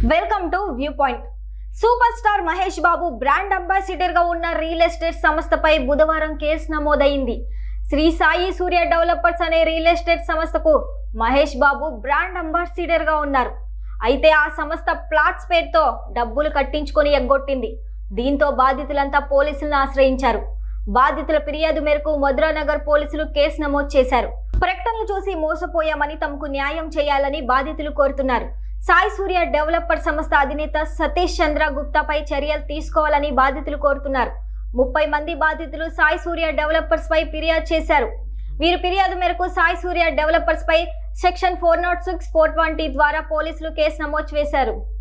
welcome to view point super star Mahesh Babu brand ambassador గా ఉన్న real estate సంస్థపై బుధవారం కేసు నమోదైంది శ్రీ సాయి సూర్య డెవలపర్స్ అనే రియల్ ఎస్టేట్ సంస్థకు మహేష్ బాబు బ్రాండ్ అంబాసిడర్ గా ఉన్నారు అయితే ఆ సంస్థ ప్లాట్స్ పేరుతో డబ్బులు కట్టించుకొని ఎగ్గొట్టింది దీంతో బాధితులంతా పోలీసులను ఆశ్రయించారు బాధితుల ఫిర్యాదు మేరకు మధురానగర్ పోలీసులు కేసు నమోదు చేశారు ప్రకటనలు చూసి మోసపోయామని తమకు న్యాయం చేయాలని బాధితులు కోరుతున్నారు సాయి సూర్య డెవలపర్ సంస్థ అధినేత సతీష్ చంద్ర గుప్తాపై చర్యలు తీసుకోవాలని బాధితులు కోరుతున్నారు ముప్పై మంది బాధితులు సాయి సూర్య డెవలపర్స్ పై ఫిర్యాదు చేశారు వీరి ఫిర్యాదు మేరకు సాయి సూర్య డెవలపర్స్ పై section four nought six four twenty ద్వారా పోలీసులు కేసు నమోదు చేశారు